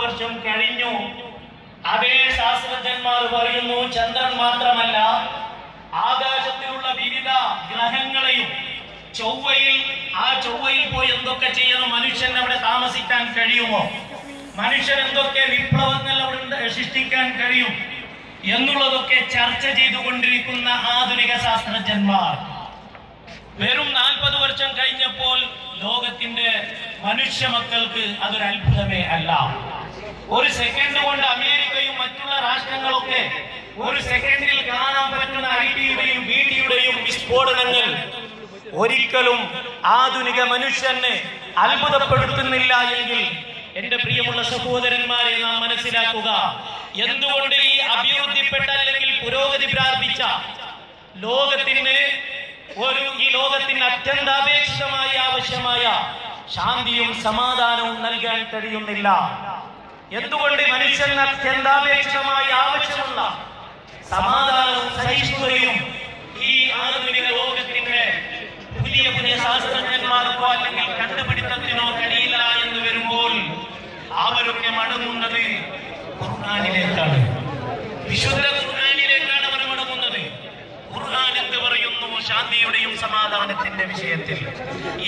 വർഷം കഴിഞ്ഞു അതേ ശാസ്ത്രജ്ഞന്മാർ പറയുന്നു ചന്ദ്രൻ മാത്രമല്ല ആകാശത്തിലുള്ള വിവിധ ഗ്രഹങ്ങളെയും ചൊവ്വയിൽ ആ ചൊവ്വയിൽ പോയി എന്തൊക്കെ ചെയ്യണം മനുഷ്യൻ അവിടെ താമസിക്കാൻ കഴിയുമോ മനുഷ്യൻ എന്തൊക്കെ വിപ്ലവങ്ങൾ അവിടെ ഉണ്ട് സൃഷ്ടിക്കാൻ കഴിയും എന്നുള്ളതൊക്കെ ചർച്ച ചെയ്തുകൊണ്ടിരിക്കുന്ന ആധുനിക ശാസ്ത്രജ്ഞന്മാർ വെറും നാൽപ്പത് വർഷം കഴിഞ്ഞപ്പോൾ ലോകത്തിന്റെ മനുഷ്യ മക്കൾക്ക് അതൊരു അത്ഭുതമേ അല്ല ഒരു സെക്കൻഡ് കൊണ്ട് അമേരിക്കയും മറ്റുള്ള രാഷ്ട്രങ്ങളൊക്കെ ഒരു സെക്കൻഡിൽ കാണാൻ പറ്റുന്ന ഐ ടിയുടെയും ബി ഡിയുടെയും വിസ്ഫോടനങ്ങൾ ഒരിക്കലും ആധുനിക മനുഷ്യനെ അത്ഭുതപ്പെടുത്തുന്നില്ല എങ്കിൽ എന്റെ പ്രിയമുള്ള സഹോദരന്മാരെ നാം മനസ്സിലാക്കുക എന്തുകൊണ്ട് ഈ അഭിവൃദ്ധിപ്പെട്ട അല്ലെങ്കിൽ പുരോഗതി പ്രാപിച്ച ലോകത്തിന് ഒരു ഈ ലോകത്തിന് അത്യന്താപേക്ഷിതമായി ആവശ്യമായ ശാന്തിയും സമാധാനവും നൽകാൻ കഴിയുന്നില്ല എന്തുകൊണ്ട് മനുഷ്യന് അത്യന്താപേക്ഷിതമായി ആവശ്യമുള്ള സമാധാനവും സഹിഷ്ണുതയും ഈ ആധുനിക ലോകത്തിന്റെ പുതിയ പുതിയ ശാസ്ത്രജ്ഞന്മാർക്കോ അല്ലെങ്കിൽ കണ്ടുപിടുത്തത്തിനോ കഴിയില്ല എന്ന് വരുമ്പോൾ അവരൊക്കെ മടങ്ങുന്നത് ഖുർആാനിലേക്കാണ് വിശുദ്ധ ഖുർആാനിലേക്കാണ് അവർ മടങ്ങുന്നത് ഖുർആൻ എന്ത് പറയുന്നു ശാന്തിയുടെയും സമാധാനത്തിന്റെ വിഷയത്തിൽ